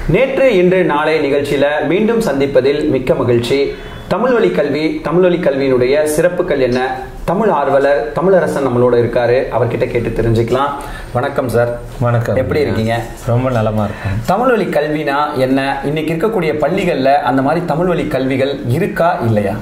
நேற்று இன்று நாளை நிகழ்ச்சியில மீண்டும் சந்திப்பதில் மிக்க மகிழ்ச்சி தமிழ் வழி கல்வி தமிழ் வழி கல்வியினுடைய சிறப்புகள் என்ன தமிழ் ஆர்வலர் தமிழரசன் நம்மளோட இருக்காரு அவர்கிட்ட கேட்டு தெரிஞ்சுக்கலாம் வணக்கம் சார் வணக்கம் எப்படி இருக்கீங்க ரொம்ப நலமா இருக்கும் தமிழ் வழி கல்வினா என்ன இன்னைக்கு இருக்கக்கூடிய பள்ளிகள்ல அந்த மாதிரி தமிழ் வழி கல்விகள் இருக்கா இல்லையா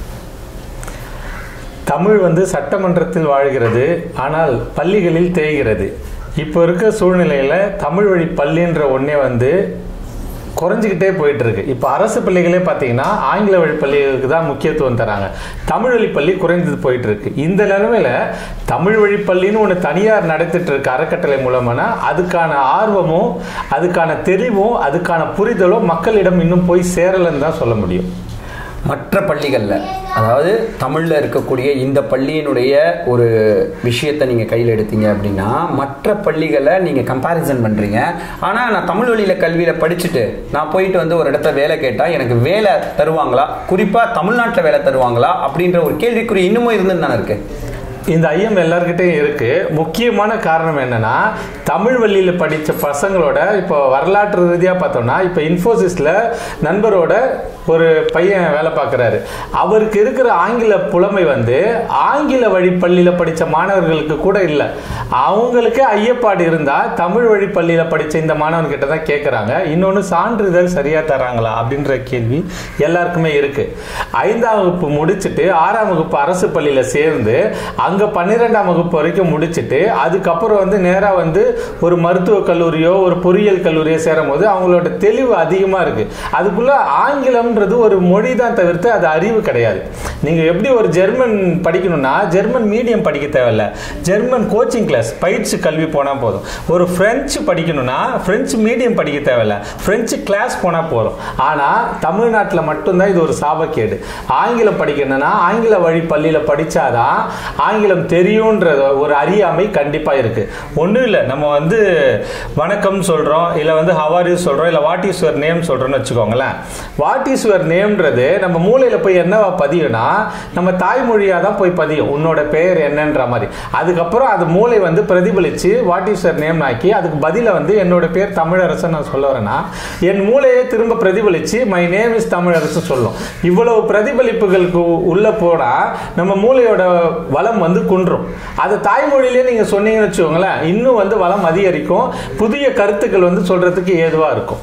தமிழ் வந்து சட்டமன்றத்தில் வாழ்கிறது ஆனால் பள்ளிகளில் தேய்கிறது இப்போ இருக்க சூழ்நிலையில் தமிழ் வழி பள்ளின்ற ஒன்றே வந்து குறைஞ்சிக்கிட்டே போயிட்டு இருக்கு இப்போ அரசு பள்ளிகளே பார்த்தீங்கன்னா ஆங்கில வழி பள்ளிகளுக்கு தான் முக்கியத்துவம் தராங்க தமிழ் வழி பள்ளி குறைந்து போயிட்டு இருக்கு இந்த நிலைமையில தமிழ் வழி பள்ளின்னு ஒன்று தனியார் நடத்திட்டு இருக்கு அறக்கட்டளை மூலமான அதுக்கான ஆர்வமும் அதுக்கான தெளிவும் அதுக்கான புரிதலும் மக்களிடம் இன்னும் போய் சேரலைன்னு தான் சொல்ல முடியும் மற்ற பள்ளிகளில் அதாவது தமிழில் இருக்கக்கூடிய இந்த பள்ளியினுடைய ஒரு விஷயத்தை நீங்கள் கையில் எடுத்தீங்க அப்படின்னா மற்ற பள்ளிகளை நீங்கள் கம்பேரிசன் பண்ணுறீங்க ஆனால் நான் தமிழ் வழியில் கல்வியில் படிச்சுட்டு நான் போயிட்டு வந்து ஒரு இடத்துல வேலை கேட்டால் எனக்கு வேலை தருவாங்களா குறிப்பாக தமிழ்நாட்டில் வேலை தருவாங்களா அப்படின்ற ஒரு கேள்விக்குறி இன்னமும் இருந்துன்னு தானே இருக்கு இந்த ஐயம் எல்லார்கிட்டையும் இருக்கு முக்கியமான காரணம் என்னன்னா தமிழ் வழியில் படித்த பசங்களோட இப்போ வரலாற்று ரீதியாக பார்த்தோம்னா இப்போ இன்ஃபோசிஸில் நண்பரோட ஒரு பையன் வேலை பார்க்குறாரு அவருக்கு இருக்கிற ஆங்கில புலமை வந்து ஆங்கில வழி பள்ளியில் படித்த மாணவர்களுக்கு கூட இல்லை அவங்களுக்கு ஐயப்பாடு இருந்தால் தமிழ் வழி பள்ளியில் படித்த இந்த மாணவன்கிட்ட தான் கேட்குறாங்க இன்னொன்று சான்றிதழ் சரியாக தராங்களா அப்படின்ற கேள்வி எல்லாருக்குமே இருக்கு ஐந்தாம் வகுப்பு முடிச்சுட்டு ஆறாம் வகுப்பு அரசு பள்ளியில் சேர்ந்து அங்கே பன்னிரெண்டாம் வகுப்பு வரைக்கும் முடிச்சுட்டு அதுக்கப்புறம் வந்து நேராக வந்து ஒரு மருத்துவக் கல்லூரியோ ஒரு பொறியியல் கல்லூரியோ சேரும் போது அவங்களோட தெளிவு அதிகமாக இருக்கு அதுக்குள்ள ஆங்கிலம்ன்றது ஒரு மொழி தான் தவிர்த்து அது அறிவு கிடையாது நீங்கள் எப்படி ஒரு ஜெர்மன் படிக்கணும்னா ஜெர்மன் மீடியம் படிக்க தேவையில்ல ஜெர்மன் கோச்சிங் கிளாஸ் பயிற்சி கல்வி போனால் போதும் ஒரு ஃப்ரெஞ்சு படிக்கணும்னா ஃப்ரெஞ்சு மீடியம் படிக்க தேவையில்ல ஃப்ரெஞ்சு கிளாஸ் போனால் போதும் ஆனால் தமிழ்நாட்டில் மட்டும்தான் இது ஒரு சாபக்கேடு ஆங்கிலம் படிக்கணும்னா ஆங்கில வழி பள்ளியில் படித்தாதான் ஆங்கிலம் தெரியுன்ற ஒரு அறியாமை கண்டிப்பாக இருக்குது ஒன்றும் இல்லை நம்ம வந்து வணக்கம் சொல்கிறோம் இல்லை வந்து ஹவார் யூ சொல்கிறோம் இல்லை வாட் இஸ் யுவர் நேம் சொல்கிறோன்னு வச்சுக்கோங்களேன் வாட் இஸ் யுவர் நேம்ன்றது நம்ம மூளையில் போய் என்னவா பதியும்னா நம்ம தாய்மொழியாக தான் போய் பதியும் உன்னோட பெயர் என்னன்ற மாதிரி அதுக்கப்புறம் அது மூளை வந்து பிரதிபலித்து வாட் இஸ் யுவர் நேம் ஆக்கி அதுக்கு பதிலை வந்து என்னோட பேர் தமிழரசன் நான் சொல்ல வரேன்னா என் மூளையே திரும்ப பிரதிபலித்து மை நேம் இஸ் தமிழரசு சொல்லும் இவ்வளவு பிரதிபலிப்புகளுக்கு உள்ள போனால் நம்ம மூளையோட வளம் வந்து குன்றும் அது தாய்மொழியிலே நீங்கள் சொன்னீங்கன்னு வச்சுக்கோங்களேன் இன்னும் வந்து வளம் அதிகரிக்கும் புதிய கருத்துக்கள் வந்து சொல்றதுக்கு ஏதுவாக இருக்கும்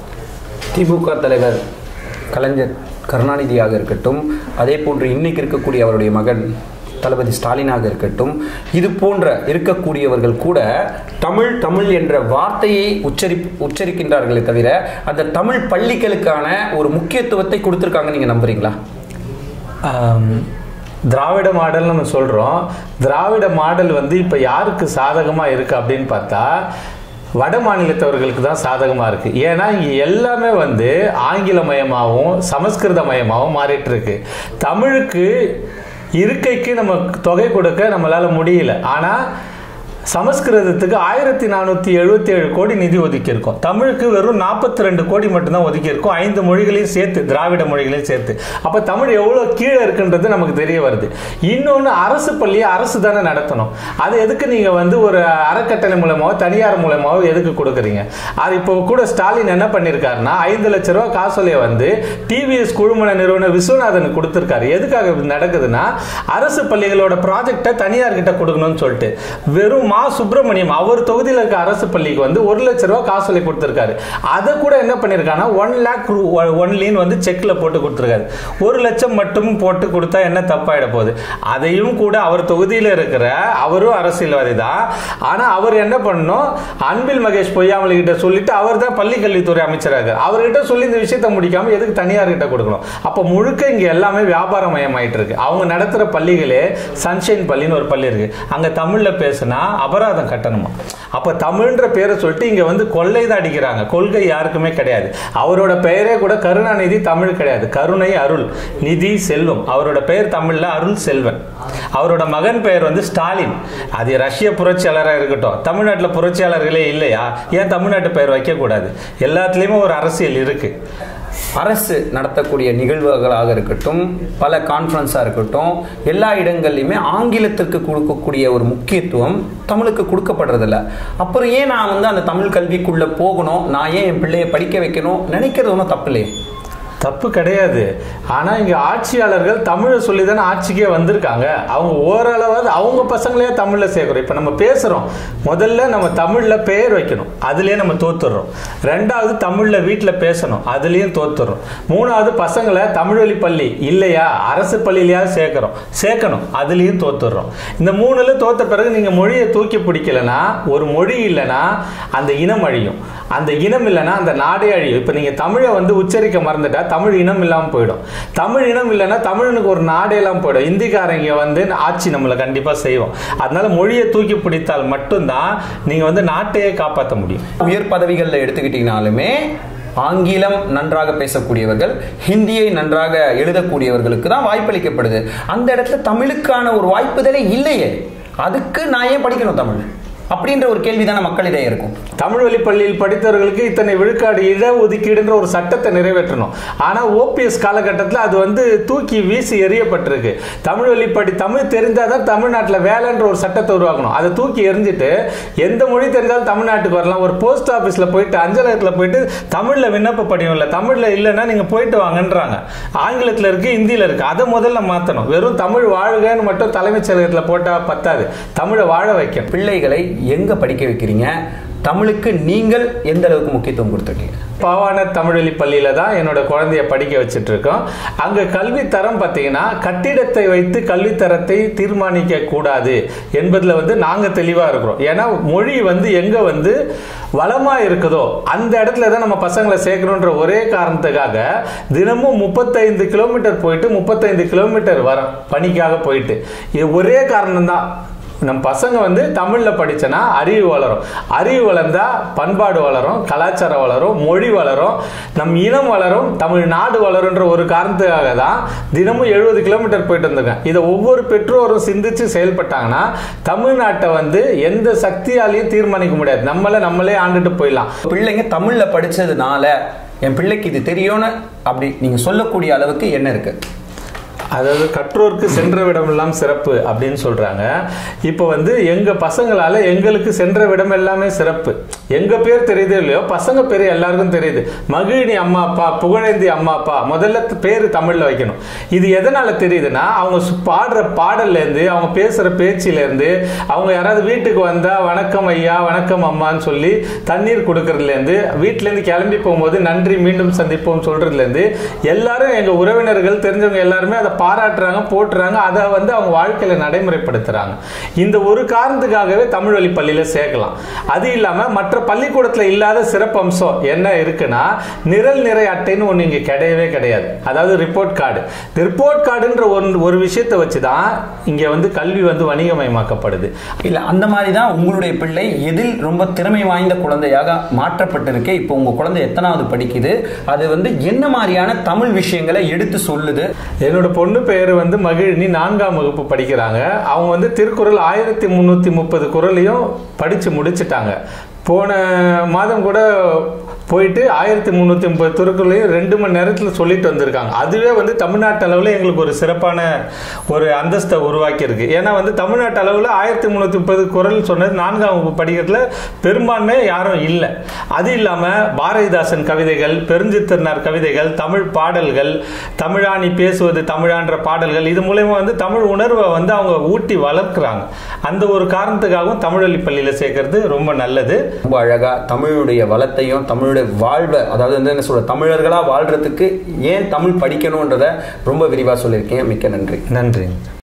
திமுக தலைவர் கலைஞர் கருணாநிதியாக இருக்கட்டும் அதே போன்று இன்னைக்கு இருக்கக்கூடிய அவருடைய மகன் தளபதி ஸ்டாலினாக இருக்கட்டும் இது போன்ற இருக்கக்கூடியவர்கள் கூட தமிழ் தமிழ் என்ற வார்த்தையை உச்சரி உச்சரிக்கின்றார்களே தவிர அந்த தமிழ் பள்ளிகளுக்கான ஒரு முக்கியத்துவத்தை கொடுத்துருக்காங்க நீங்க நம்புறீங்களா ஆம், திராவிட மாடல் நம்ம சொல்கிறோம் திராவிட மாடல் வந்து இப்போ யாருக்கு சாதகமாக இருக்குது அப்படின்னு பார்த்தா வட மாநிலத்தவர்களுக்கு தான் சாதகமாக இருக்குது ஏன்னா இங்கே எல்லாமே வந்து ஆங்கிலமயமாகவும் சமஸ்கிருதமயமாகவும் மாறிட்டு இருக்கு தமிழுக்கு இருக்கைக்கு நம்ம தொகை கொடுக்க நம்மளால் முடியல ஆனால் சமஸ்கிருதத்துக்கு ஆயிரத்தி நானூற்றி எழுபத்தி ஏழு கோடி நிதி ஒதுக்கியிருக்கோம் தமிழுக்கு வெறும் நாற்பத்தி ரெண்டு கோடி மட்டும்தான் ஒதுக்கியிருக்கோம் ஐந்து மொழிகளையும் சேர்த்து திராவிட மொழிகளையும் சேர்த்து அப்போ தமிழ் எவ்வளோ கீழே இருக்குன்றது நமக்கு தெரிய வருது இன்னொன்று அரசு பள்ளியை அரசு தானே நடத்தணும் அது எதுக்கு நீங்கள் வந்து ஒரு அறக்கட்டளை மூலமாவோ தனியார் மூலமாவோ எதுக்கு கொடுக்குறீங்க அது இப்போ கூட ஸ்டாலின் என்ன பண்ணியிருக்காருன்னா ஐந்து லட்ச ரூபா காசோலையை வந்து டிவிஎஸ் குழுமண நிறுவனர் விஸ்வநாதனுக்கு கொடுத்துருக்காரு எதுக்காக இது நடக்குதுன்னா அரசு பள்ளிகளோட ப்ராஜெக்டை தனியார் கிட்ட கொடுக்கணும்னு சொல்லிட்டு வெறும் மா சுப்பிரமணியம் அவர் தொகுதியில் இருக்க அரசு பள்ளிக்கு வந்து ஒரு லட்ச ரூபா காசோலை கொடுத்துருக்காரு அதை கூட என்ன பண்ணியிருக்காங்கன்னா ஒன் லேக் ஒன்லின்னு வந்து செக்கில் போட்டு கொடுத்துருக்காரு ஒரு லட்சம் மட்டும் போட்டு கொடுத்தா என்ன தப்பாயிட போகுது அதையும் கூட அவர் தொகுதியில் இருக்கிற அவரும் அரசியல்வாதி தான் ஆனால் அவர் என்ன பண்ணணும் அன்பில் மகேஷ் பொய்யாமலி கிட்ட சொல்லிட்டு அவர் தான் பள்ளி கல்வித்துறை அமைச்சராக அவர்கிட்ட சொல்லி இந்த விஷயத்தை முடிக்காம எதுக்கு தனியார் கிட்ட கொடுக்கணும் அப்போ முழுக்க இங்க எல்லாமே வியாபாரமயமாயிட்டு இருக்கு அவங்க நடத்துற பள்ளிகளே சன்ஷைன் பள்ளின்னு ஒரு பள்ளி இருக்கு அங்க தமிழ்ல பேசுனா அபராதம் கட்டணுமா அப்ப தமிழ்ன்ற பேரை சொல்லிட்டு இங்க வந்து கொள்ளை தான் அடிக்கிறாங்க கொள்கை யாருக்குமே கிடையாது அவரோட பெயரே கூட கருணாநிதி தமிழ் கிடையாது கருணை அருள் நிதி செல்வம் அவரோட பெயர் தமிழ்ல அருள் செல்வன் அவரோட மகன் பெயர் வந்து ஸ்டாலின் அது ரஷ்ய புரட்சியாளராக இருக்கட்டும் தமிழ்நாட்டில் புரட்சியாளர்களே இல்லையா ஏன் தமிழ்நாட்டு பெயர் வைக்கக்கூடாது எல்லாத்துலேயுமே ஒரு அரசியல் இருக்கு அரசு நடத்தக்கூடிய நிகழ்வுகளாக இருக்கட்டும் பல கான்ஃபரன்ஸாக இருக்கட்டும் எல்லா இடங்கள்லையுமே ஆங்கிலத்திற்கு கொடுக்கக்கூடிய ஒரு முக்கியத்துவம் தமிழுக்கு கொடுக்கப்படுறதில்ல அப்புறம் ஏன் நான் வந்து அந்த தமிழ் கல்விக்குள்ளே போகணும் நான் ஏன் என் பிள்ளையை படிக்க வைக்கணும் நினைக்கிறது ஒன்றும் தப்பு இல்லையே தப்பு கிடையாது ஆனா இங்க ஆட்சியாளர்கள் தமிழை சொல்லி தானே ஆட்சிக்கே வந்திருக்காங்க அவங்க ஓரளவாவது அவங்க பசங்களே தமிழ்ல சேர்க்கிறோம் இப்ப நம்ம பேசுறோம் முதல்ல நம்ம தமிழ்ல பெயர் வைக்கணும் அதுலயே நம்ம தோத்துடுறோம் ரெண்டாவது தமிழ்ல வீட்டுல பேசணும் அதுலயும் தோத்துடுறோம் மூணாவது பசங்களை தமிழ் வழி பள்ளி இல்லையா அரசு பள்ளியிலயாவது சேர்க்கிறோம் சேர்க்கணும் அதுலயும் தோத்துடுறோம் இந்த மூணுல தோத்த பிறகு நீங்க மொழியை தூக்கி பிடிக்கலனா ஒரு மொழி இல்லைன்னா அந்த இனம் அழியும் அந்த இனம் இல்லைன்னா அந்த நாடே அழியும் இப்ப நீங்க தமிழை வந்து உச்சரிக்க மறந்துட்டா தமிழ் இனம் இல்லாம போயிடும் தமிழ் இனம் இல்லைன்னா தமிழனுக்கு ஒரு நாடே இல்லாம போயிடும் இந்திக்காரங்க வந்து ஆட்சி நம்மளை கண்டிப்பா செய்வோம் அதனால மொழியை தூக்கி பிடித்தால் மட்டும்தான் நீங்க வந்து நாட்டையே காப்பாற்ற முடியும் உயர் பதவிகளில் எடுத்துக்கிட்டீங்கனாலுமே ஆங்கிலம் நன்றாக பேசக்கூடியவர்கள் ஹிந்தியை நன்றாக எழுதக்கூடியவர்களுக்கு தான் வாய்ப்பளிக்கப்படுது அந்த இடத்துல தமிழுக்கான ஒரு வாய்ப்புதலே இல்லையே அதுக்கு நான் ஏன் படிக்கணும் தமிழ் அப்படின்ற ஒரு கேள்வி தானே மக்களிடையே இருக்கும் தமிழ் வழி பள்ளியில் படித்தவர்களுக்கு இத்தனை விழுக்காடு இட ஒதுக்கீடுன்ற ஒரு சட்டத்தை நிறைவேற்றணும் ஆனா ஓபிஎஸ் காலகட்டத்தில் அது வந்து தூக்கி வீசி எறியப்பட்டிருக்கு தமிழ் வழி படி தமிழ் தெரிஞ்சாதான் தமிழ்நாட்டில் வேலைன்ற ஒரு சட்டத்தை உருவாக்கணும் அதை தூக்கி எறிஞ்சிட்டு எந்த மொழி தெரிஞ்சாலும் தமிழ்நாட்டுக்கு வரலாம் ஒரு போஸ்ட் ஆஃபீஸில் போயிட்டு அஞ்சலகத்தில் போயிட்டு தமிழில் விண்ணப்ப படியும் இல்லை தமிழில் இல்லைன்னா நீங்கள் போயிட்டு வாங்கன்றாங்க ஆங்கிலத்தில் இருக்கு ஹிந்தியில் இருக்கு அதை முதல்ல மாற்றணும் வெறும் தமிழ் வாழ்கன்னு மட்டும் தலைமைச் செயலகத்தில் போட்டால் பத்தாது தமிழை வாழ வைக்கணும் பிள்ளைகளை எங்க படிக்க வைக்கிறீங்க தமிழுக்கு நீங்கள் எந்த அளவுக்கு முக்கியத்துவம் கொடுத்துருக்கீங்க பாவான தமிழ்வழி பள்ளியில தான் என்னோட குழந்தைய படிக்க வச்சுட்டு இருக்கோம் அங்க கல்வி தரம் பார்த்தீங்கன்னா கட்டிடத்தை வைத்து கல்வி தரத்தை தீர்மானிக்க கூடாது என்பதுல வந்து நாங்க தெளிவா இருக்கிறோம் ஏன்னா மொழி வந்து எங்க வந்து வளமா இருக்குதோ அந்த இடத்துல தான் நம்ம பசங்களை சேர்க்கணுன்ற ஒரே காரணத்துக்காக தினமும் முப்பத்தைந்து கிலோமீட்டர் போயிட்டு முப்பத்தைந்து கிலோமீட்டர் வரோம் பணிக்காக போயிட்டு இது ஒரே காரணம் தான் நம் பசங்க வந்து தமிழ்ல படிச்சனா அறிவு வளரும் அறிவு வளர்ந்தா பண்பாடு வளரும் கலாச்சாரம் வளரும் மொழி வளரும் நம் இனம் வளரும் தமிழ் நாடு வளரும்ன்ற ஒரு காரணத்துக்காக தான் தினமும் எழுபது கிலோமீட்டர் போயிட்டு வந்திருக்கேன் இதை ஒவ்வொரு பெற்றோரும் சிந்திச்சு செயல்பட்டாங்கன்னா தமிழ்நாட்டை வந்து எந்த சக்தியாலையும் தீர்மானிக்க முடியாது நம்மள நம்மளே ஆண்டுட்டு போயிடலாம் பிள்ளைங்க தமிழ்ல படிச்சதுனால என் பிள்ளைக்கு இது தெரியும்னு அப்படி நீங்க சொல்லக்கூடிய அளவுக்கு என்ன இருக்கு அதாவது கற்றோருக்கு சென்ற விடமெல்லாம் சிறப்பு அப்படின்னு சொல்றாங்க இப்போ வந்து எங்க பசங்களால எங்களுக்கு சென்ற விடம் எல்லாமே சிறப்பு எங்க பேர் தெரியுதோ இல்லையோ பசங்க பேர் எல்லாருக்கும் தெரியுது மகிழினி அம்மா அப்பா புகழேந்தி அம்மா அப்பா முதல்ல பேர் தமிழ்ல வைக்கணும் இது எதனால தெரியுதுன்னா அவங்க சு- பாடுற பாடல்ல இருந்து அவங்க பேசுற பேச்சில இருந்து அவங்க யாராவது வீட்டுக்கு வந்தா வணக்கம் ஐயா வணக்கம் அம்மான்னு சொல்லி தண்ணீர் கொடுக்கறதுல இருந்து வீட்ல இருந்து கிளம்பி போகும்போது நன்றி மீண்டும் சந்திப்போம் சொல்றதுல இருந்து எல்லாரும் எங்க உறவினர்கள் தெரிஞ்சவங்க எல்லாருமே அதை பாராட்டுறாங்க போட்டுறாங்க அதை வந்து அவங்க வாழ்க்கையில நடைமுறைப்படுத்துறாங்க இந்த ஒரு காரணத்துக்காகவே தமிழ் வழி பள்ளியில சேர்க்கலாம் அது இல்லாம மற்ற பள்ளிக்கூடத்துல இல்லாத சிறப்பம்சம் என்ன இருக்குன்னா நிரல் நிறை அட்டைன்னு ஒண்ணு இங்க கிடையவே கிடையாது அதாவது ரிப்போர்ட் கார்டு ரிப்போர்ட் கார்டுன்ற ஒரு ஒரு விஷயத்தை வச்சுதான் இங்க வந்து கல்வி வந்து வணிகமயமாக்கப்படுது இல்ல அந்த மாதிரி தான் உங்களுடைய பிள்ளை எதில் ரொம்ப திறமை வாய்ந்த குழந்தையாக மாற்றப்பட்டிருக்கு இப்போ உங்க குழந்தை எத்தனாவது படிக்குது அது வந்து என்ன மாதிரியான தமிழ் விஷயங்களை எடுத்து சொல்லுது என்னோட பொண்ணு பேர் வந்து மகிழினி நான்காம் வகுப்பு படிக்கிறாங்க அவங்க வந்து திருக்குறள் ஆயிரத்தி முந்நூற்றி முப்பது குறளையும் படித்து முடிச்சிட்டாங்க போன மாதம் கூட போயிட்டு ஆயிரத்தி முந்நூற்றி முப்பது திருக்குறளையும் ரெண்டு மணி நேரத்தில் சொல்லிட்டு வந்திருக்காங்க அதுவே வந்து தமிழ்நாட்டு அளவில் எங்களுக்கு ஒரு சிறப்பான ஒரு அந்தஸ்தை உருவாக்கியிருக்கு ஏன்னா வந்து தமிழ்நாட்டு அளவில் ஆயிரத்தி முந்நூற்றி முப்பது குறள் சொன்னது நான்காம் வகுப்பு படிக்கிறதுல பெரும்பான்மை யாரும் இல்லை அது இல்லாமல் பாரதிதாசன் கவிதைகள் பெருஞ்சித்திரனார் கவிதைகள் தமிழ் பாடல்கள் தமிழானி பேசுவது தமிழான்ற பாடல்கள் இது மூலயமா வந்து தமிழ் உணர்வை வந்து அவங்க ஊட்டி வளர்க்குறாங்க அந்த ஒரு காரணத்துக்காகவும் தமிழ் வழி பள்ளியில் சேர்க்கறது ரொம்ப நல்லது ரொம்ப அழகா தமிழுடைய வளத்தையும் தமிழுடைய வாழ்வை அதாவது வந்து என்ன சொல்ற தமிழர்களா வாழ்றதுக்கு ஏன் தமிழ் படிக்கணுன்றத ரொம்ப விரிவா சொல்லியிருக்கீங்க மிக்க நன்றி நன்றி